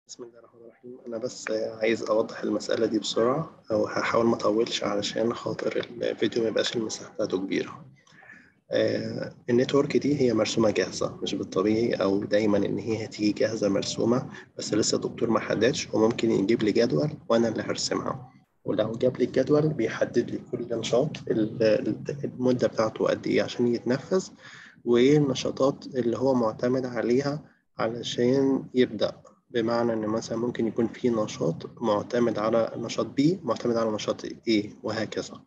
بسم الله الرحمن الرحيم أنا بس عايز أوضح المسألة دي بسرعة أو هحاول ما أطولش علشان خاطر الفيديو ما يبقاش المساحة بتاعته كبيرة. آه، النتورك دي هي مرسومة جاهزة مش بالطبيعي أو دايما إن هي هتيجي جاهزة مرسومة بس لسه الدكتور ما حددش وممكن يجيب لي جدول وأنا اللي هرسمها. ولو جاب لي الجدول بيحدد لي كل نشاط المدة بتاعته قد إيه عشان يتنفذ وإيه النشاطات اللي هو معتمد عليها علشان يبدأ بمعنى إن مثلا ممكن يكون في نشاط معتمد على نشاط B معتمد على نشاط A وهكذا.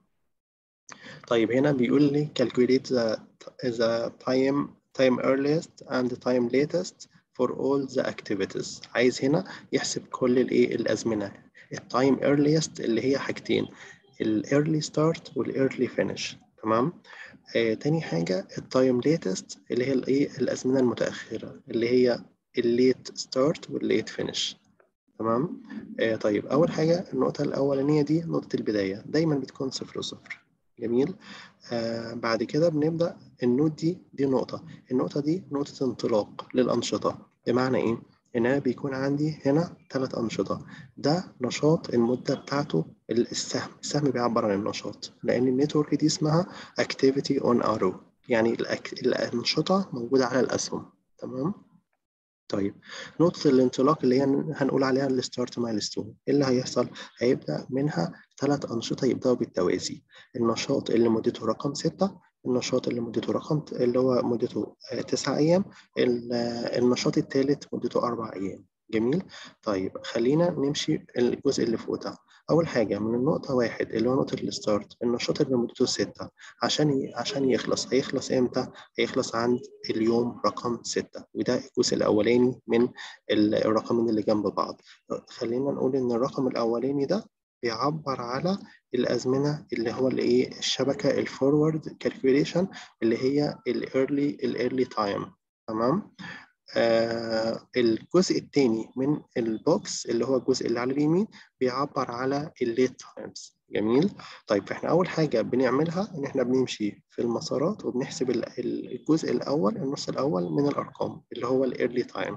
طيب هنا بيقول لي calculate the, the time time earliest and time latest for all the activities عايز هنا يحسب كل الايه الازمنه التايم earliest اللي هي حاجتين early start early finish تمام آه تاني حاجه التايم latest اللي هي الايه الازمنه المتاخره اللي هي الليت ستارت والليت فينش تمام آه طيب اول حاجه النقطه الاولانيه دي نقطه البدايه دايما بتكون صفر وصفر جميل آه بعد كده بنبدا النوت دي دي نقطه النقطه دي نقطه انطلاق للانشطه بمعنى ايه ان انا بيكون عندي هنا ثلاث انشطه ده نشاط المده بتاعته السهم السهم بيعبر عن النشاط لان النتورك دي اسمها activity on arrow يعني الانشطه موجوده على الاسهم تمام طيب نقطة الانطلاق اللي هي هنقول عليها الستارت مايلستون ايه اللي هيحصل؟ هيبدأ منها ثلاث أنشطة يبدأوا بالتوازي النشاط اللي مدته رقم ستة النشاط اللي مدته رقم اللي هو مدته تسعة أيام النشاط الثالث مدته أربع أيام جميل طيب خلينا نمشي الجزء اللي فوق ده أول حاجة من النقطة واحد اللي هو نقطة الستارت النشاط اللي مدته ستة عشان عشان يخلص هيخلص إمتى؟ هيخلص عند اليوم رقم ستة وده الجزء الأولاني من الرقمين اللي جنب بعض خلينا نقول إن الرقم الأولاني ده بيعبر على الأزمنة اللي هو الإيه الشبكة الفورورد كالكوليشن اللي هي الإيرلي الإيرلي تايم تمام آه الجزء الثاني من البوكس اللي هو الجزء اللي على اليمين بيعبر على الليت تايمز جميل طيب فاحنا اول حاجه بنعملها ان احنا بنمشي في المسارات وبنحسب الجزء الاول النص الاول من الارقام اللي هو الايرلي تايم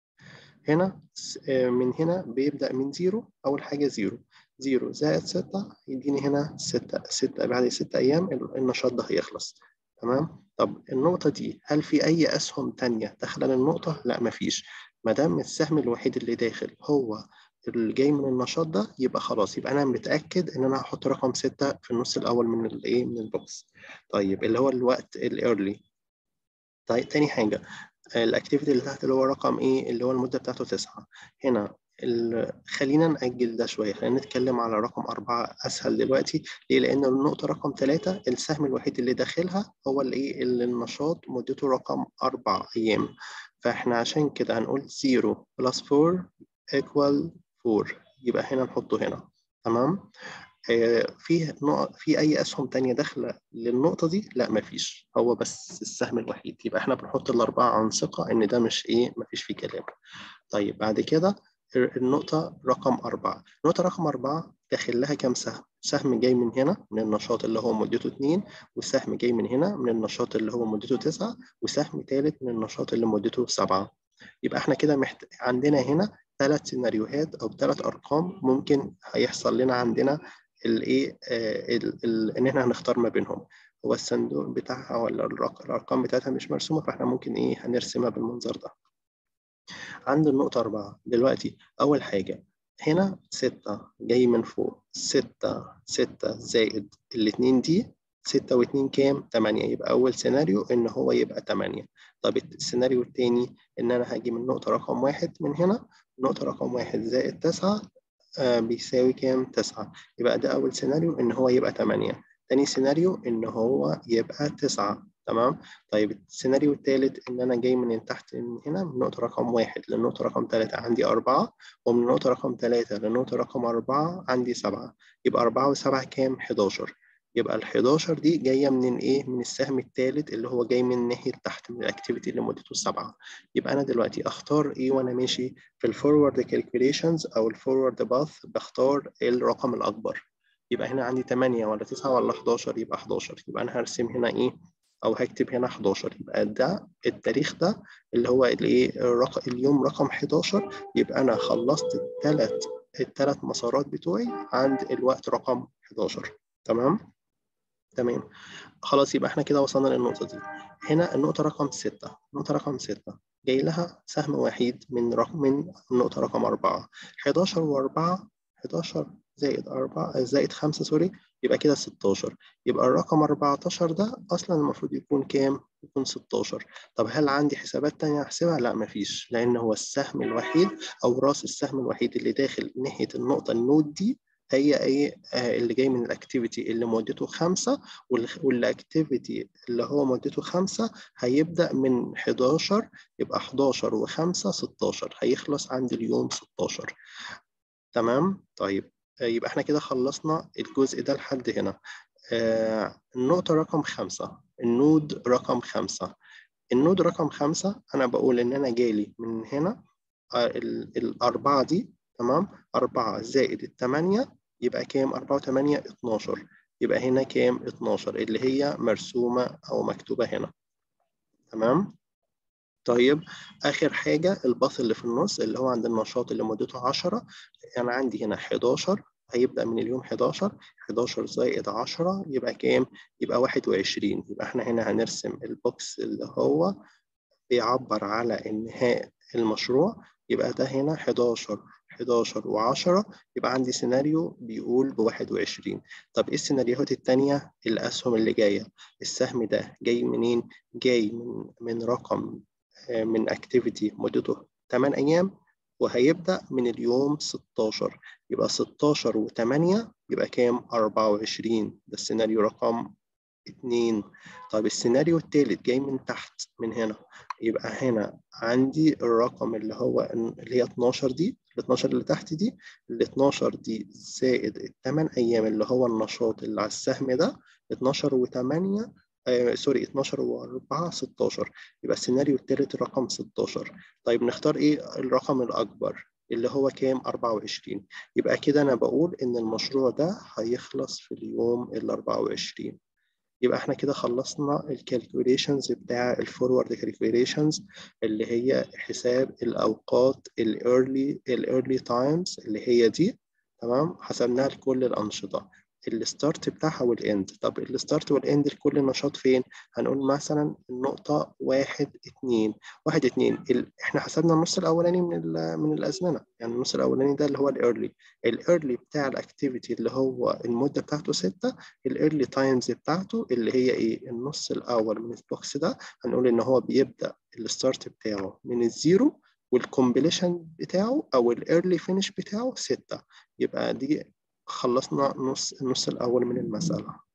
هنا من هنا بيبدا من زيرو اول حاجه زيرو زيرو زائد ستة يديني هنا ستة ستة بعد ستة أيام النشاط ده هيخلص تمام طب النقطة دي هل في أي أسهم تانية داخلة للنقطة؟ لا مفيش ما دام السهم الوحيد اللي داخل هو اللي جاي من النشاط ده يبقى خلاص يبقى أنا متأكد إن أنا هحط رقم ستة في النص الأول من الإيه من البوكس طيب اللي هو الوقت الإيرلي طيب تاني حاجة الأكتيفيتي اللي تحت اللي هو رقم إيه اللي هو المدة بتاعته تسعة هنا خلينا نأجل ده شوية خلينا نتكلم على رقم أربعة أسهل دلوقتي ليه؟ لأن النقطة رقم ثلاثة السهم الوحيد اللي داخلها هو اللي اللي النشاط مدته رقم أربع أيام فإحنا عشان كده هنقول 0 بلس 4 equal 4 يبقى هنا نحطه هنا تمام؟ آه في نقط في أي أسهم تانية داخلة للنقطة دي؟ لا مفيش هو بس السهم الوحيد يبقى إحنا بنحط الأربعة عن ثقة إن ده مش إيه مفيش فيه كلام طيب بعد كده النقطة رقم أربعة النقطة رقم أربعة داخل لها كام سهم؟ سهم جاي من هنا من النشاط اللي هو مدته اتنين وسهم جاي من هنا من النشاط اللي هو مدته تسعة وسهم تالت من النشاط اللي مدته سبعة يبقى احنا كده محت... عندنا هنا ثلاث سيناريوهات أو ثلاث أرقام ممكن هيحصل لنا عندنا الايه ان احنا هنختار ما بينهم هو الصندوق بتاعها ولا الارقام بتاعتها مش مرسومه فاحنا ممكن ايه هنرسمها بالمنظر ده عند النقطة أربعة دلوقتي أول حاجة هنا ستة جاي من فوق ستة ستة زائد الاتنين دي ستة واتنين كام؟ تمانية يبقى أول سيناريو إن هو يبقى تمانية طب السيناريو التاني إن أنا هاجي من نقطة رقم واحد من هنا نقطة رقم واحد زائد تسعة آه بيساوي كام؟ تسعة يبقى ده أول سيناريو إن هو يبقى تمانية تاني سيناريو إن هو يبقى تسعة تمام طيب السيناريو الثالث ان انا جاي من تحت من هنا من نقطه رقم واحد للنقطه رقم ثلاثة عندي أربعة ومن نقطه رقم ثلاثة للنقطه رقم أربعة عندي سبعة يبقى أربعة وسبعة كام 11 يبقى ال 11 دي جايه من ايه من السهم الثالث اللي هو جاي من ناحيه تحت من الاكتيفيتي اللي مدته سبعة يبقى انا دلوقتي اختار ايه وانا ماشي في الفورورد كالكوليشنز او الفورورد باث بختار الرقم الاكبر يبقى هنا عندي 8 ولا 9 ولا 11 يبقى 11 يبقى انا هرسم هنا ايه او هكتب هنا 11 يبقى ده التاريخ ده اللي هو الايه الرقم اليوم رقم 11 يبقى انا خلصت الثلاث الثلاث مسارات بتوعي عند الوقت رقم 11 تمام تمام خلاص يبقى احنا كده وصلنا للنقطة دي هنا النقطة رقم ستة النقطة رقم ستة جاي لها سهم وحيد من رقم من النقطة رقم أربعة 11 و4 11 زائد 4 زائد 5 سوري يبقى كده 16 يبقى الرقم 14 ده أصلا المفروض يكون كام؟ يكون 16 طب هل عندي حسابات تانية أحسبها؟ لا مفيش لأن هو السهم الوحيد أو راس السهم الوحيد اللي داخل ناحية النقطة النود دي هي ايه آه اللي جاي من الاكتيفيتي اللي مدته خمسة والاكتيفيتي اللي هو مدته خمسة هيبدأ من 11 يبقى 11 و5 16 هيخلص عند اليوم 16 تمام طيب آه يبقى احنا كده خلصنا الجزء ده لحد هنا آه النقطة رقم خمسة النود رقم خمسة النود رقم خمسة أنا بقول إن أنا جالي من هنا الأربعة دي تمام أربعة زائد التمانية يبقى كام؟ 4 و8 12 يبقى هنا كام؟ 12 اللي هي مرسومة أو مكتوبة هنا تمام؟ طيب آخر حاجة الباث اللي في النص اللي هو عند النشاط اللي مدته 10 أنا عندي هنا 11 هيبدأ من اليوم 11 11 زائد 10 يبقى كام؟ يبقى 21 يبقى احنا هنا هنرسم البوكس اللي هو بيعبر على انهاء المشروع يبقى ده هنا 11 11 و10 يبقى عندي سيناريو بيقول ب 21 طب ايه السيناريوهات التانية الاسهم اللي جايه السهم ده جاي منين جاي من من رقم من اكتيفيتي مدته 8 ايام وهيبدا من اليوم 16 يبقى 16 و8 يبقى كام 24 ده السيناريو رقم اتنين طيب السيناريو التالت جاي من تحت من هنا يبقى هنا عندي الرقم اللي هو اللي هي 12 دي ال 12 اللي تحت دي ال 12 دي زائد الثمان ايام اللي هو النشاط اللي على السهم ده 12 و8 آه سوري 12 و4 16 يبقى السيناريو التالت رقم 16 طيب نختار ايه الرقم الاكبر اللي هو كام 24 يبقى كده انا بقول ان المشروع ده هيخلص في اليوم ال 24 يبقى احنا كده خلصنا الكالكوليشنز بتاع الفورورد كالكوليشنز اللي هي حساب الاوقات الايرلي الايرلي تايمز اللي هي دي تمام حسبناها لكل الانشطه الستارت بتاعها والاند طب الستارت والاند لكل نشاط فين هنقول مثلا النقطة واحد اتنين واحد اتنين ال... احنا حسبنا النص الأولاني من ال... من الأزمنة يعني النص الأولاني ده اللي هو الإيرلي الإيرلي بتاع الأكتيفيتي اللي هو المدة بتاعته ستة الإيرلي تايمز بتاعته اللي هي إيه النص الأول من البوكس ده هنقول إن هو بيبدأ الستارت بتاعه من الزيرو والكومبليشن بتاعه أو الإيرلي فينش بتاعه ستة يبقى دي خلصنا نص النص الأول من المسألة